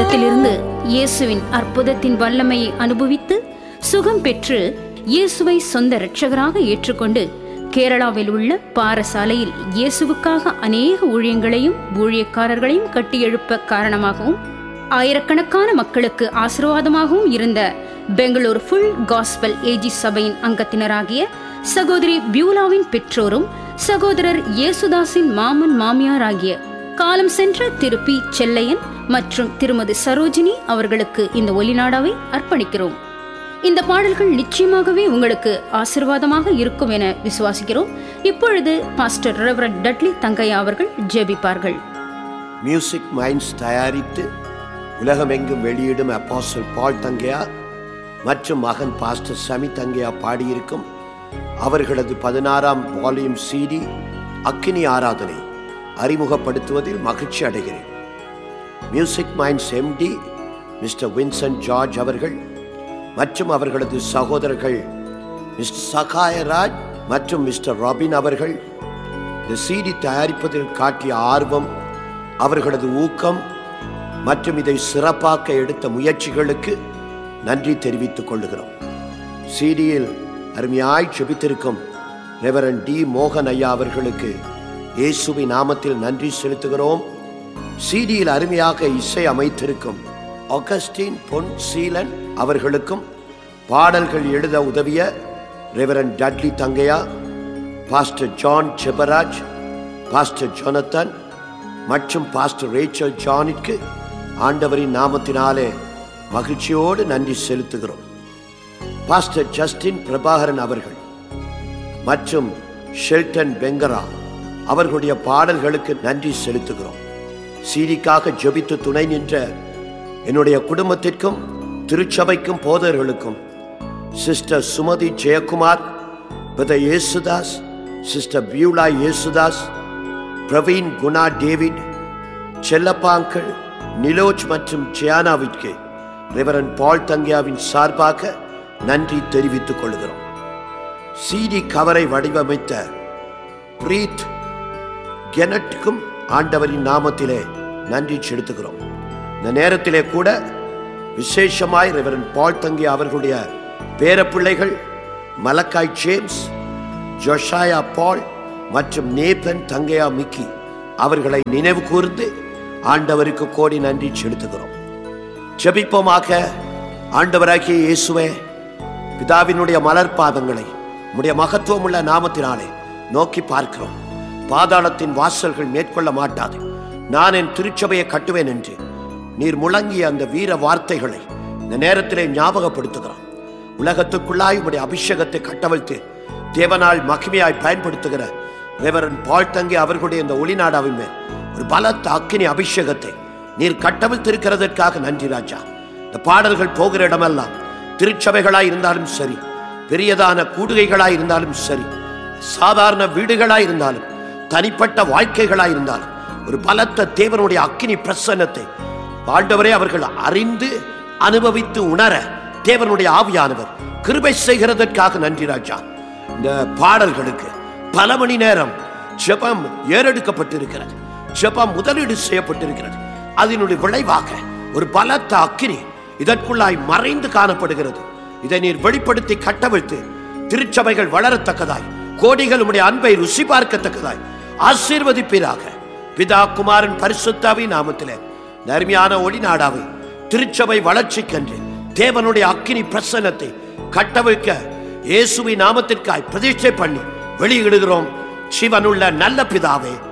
குஷ்டரோகத்திலிருந்து இயேசுவின் அற்புதத்தின் வல்லமையை அனுபவித்து சுகம் பெற்று இயேசுவை சொந்த இரட்சகராக ஏற்றுக்கொண்டு கேரளாவில் உள்ள பாரசாலையில் இயேசுவுக்காக அநேக ஊழியங்களையும் ஊழியக்காரர்களையும் கட்டியெழுப்ப காரணமாகவும் ஆயிரக்கணக்கான மக்களுக்கு ஆசீர்வாதமாகவும் இருந்த பெங்களூர் ஃபுல் காஸ்பல் ஏஜி சபையின் அங்கத்தினராகிய சகோதரி பியூலாவின் பெற்றோரும் சகோதரர் இயேசுதாஸின் மாமன் மாமியாராகிய காலம் சென்ற திரு பி செல்லையன் மற்றும் திருமதி சரோஜினி அவர்களுக்கு இந்த ஒலிநாடாவை அர்ப்பணிக்கிறோம் இந்த பாடல்கள் நிச்சயமாகவே உங்களுக்கு ஆசிர்வாதமாக இருக்கும் என விசுவாசிக்கிறோம் இப்பொழுது பாஸ்டர் ரெவரட் டட்லி தங்கையா அவர்கள் ஜெபிப்பார்கள் மியூசிக் மைண்ட்ஸ் தயாரித்து உலகமெங்கும் வெளியிடும் அப்பாசல் பால் தங்கையா மற்றும் மகன் பாஸ்டர் சமி தங்கையா பாடியிருக்கும் அவர்களது பதினாறாம் வால்யூம் சிடி அக்கினி ஆராதனை அறிமுகப்படுத்துவதில் மகிழ்ச்சி அடைகிறேன் music minds MD mister Vincent George அவர்கள் மற்றும் அவர்களது சகோதரர்கள் மிஸ்டர் சகாயராஜ் மற்றும் மிஸ்டர் ராபின் அவர்கள் இந்த சிடி தயாரிப்பதில் காட்டிய ஆர்வம் அவர்களது ஊக்கம் மற்றும் இதை சிறப்பாக்க எடுத்த முயற்சிகளுக்கு நன்றி தெரிவித்துக் கொள்கிறோம் சிடியில் அருமையாய் செபித்திருக்கும் ரெவரன் டி மோகன் ஐயா அவர்களுக்கு இயேசுவி நாமத்தில் நன்றி செலுத்துகிறோம் சிடியில் அருமையாக இசை அமைத்திருக்கும் ஆகஸ்டின் பொன் சீலன் அவர்களுக்கும் பாடல்கள் எழுத உதவிய reverend Dudley Thangaiah pastor John Sebaraj pastor Jonathan மற்றும் பாஸ்டர் ரேச்சல் ஜானிற்கு ஆண்டவரின் நாமத்தினாலே மகிழ்ச்சியோடு நன்றி செலுத்துகிறோம் பாஸ்டர் ஜஸ்டின் பிரபாகரன் அவர்கள் மற்றும் ஷெல்டன் பெங்கரா அவர்களுடைய பாடல்களுக்கு நன்றி செலுத்துகிறோம் சீரிக்காக ஜெபித்து துணை நின்ற என்னுடைய குடும்பத்திற்கும் திருச்சபைக்கும் போதர்களுக்கும் sister Sumathi Jayakumar brother Yesudas sister Beulah Yesudas Praveen Guna David செல்லப்பாங்கள் நிலோஜ் மற்றும் ஜியானாவிற்கு ரெவரன் பால் தங்கியாவின் சார்பாக நன்றி தெரிவித்துக் கொள்கிறோம் சிடி கவரை வடிவமைத்த பிரீத் கெனட்டுக்கும் ஆண்டவரின் நாமத்திலே நன்றி செலுத்துகிறோம் இந்த நேரத்திலே கூட விசேஷமாய் ரெவரன் பால் தங்கி அவர்களுடைய பேரப்பிள்ளைகள் மலக்காய் ஜேம்ஸ் ஜொஷாயா பால் மற்றும் நேபன் தங்கையா மிக்கி அவர்களை நினைவு கூர்ந்து ஆண்டவருக்கு கோடி நன்றி செலுத்துகிறோம் ஜெபிப்போமாக ஆண்டவராகிய இயேசுவே பிதாவினுடைய மலர் பாதங்களை உம்முடைய மகத்துவமுள்ள நாமத்தினாலே நோக்கி பார்க்கிறோம் பாதாளத்தின் வாசல்கள் மேற்கொள்ள மாட்டாது நான் என் திருச்சபையை கட்டுவேன் என்று நீர் முழங்கிய அந்த வீர வார்த்தைகளை இந்த நேரத்திலே ஞாபகப்படுத்துகிறோம் உலகத்துக்குள்ளாய் உம்முடைய அபிஷேகத்தை கட்டவிழ்த்து தேவனால் மகிமையாய் பயன்படுத்துகிற ரெவரன் பால் தங்கி அவர்களுடைய இந்த ஒளிநாடாவின் மேல் ஒரு பலத்த அக்கினி அபிஷேகத்தை நீர் கட்டவிழ்த்திருக்கிறதற்காக நன்றி ராஜா இந்த பாடல்கள் போகிற இடமெல்லாம் திருச்சபைகளாய் இருந்தாலும் சரி பெரியதான கூடுகைகளாய் இருந்தாலும் சரி சாதாரண வீடுகளாய் இருந்தாலும் தனிப்பட்ட வாழ்க்கைகளாய் இருந்தாலும் ஒரு பலத்த தேவனுடைய அக்கினி பிரசன்னத்தை ஆண்டவரே அவர்கள் அறிந்து அனுபவித்து உணர தேவனுடைய ஆவியானவர் கிருபை செய்கிறதற்காக நன்றி ராஜா இந்த பாடல்களுக்கு பல மணி நேரம் ஜெபம் ஏறெடுக்கப்பட்டிருக்கிறது ஜெபம் முதலீடு செய்யப்பட்டிருக்கிறது அதனுடைய விளைவாக ஒரு பலத்த அக்கினி இதற்குள்ளாய் மறைந்து காணப்படுகிறது இதை நீர் வெளிப்படுத்தி கட்டவிழ்த்து திருச்சபைகள் வளரத்தக்கதாய் கோடிகள் உம்முடைய அன்பை ருசி பார்க்கத்தக்கதாய் ஆசீர்வதிப்பீராக பிதா குமாரன் பரிசுத்தாவி நாமத்திலே நர்மையான ஒளி நாடாவை திருச்சபை வளர்ச்சிக்கென்று தேவனுடைய அக்கினி பிரசன்னத்தை கட்டவிழ்க்க இயேசுவி நாமத்திற்காய் பிரதிஷ்டை பண்ணி வெளியிடுகிறோம் சிவனுள்ள நல்ல பிதாவே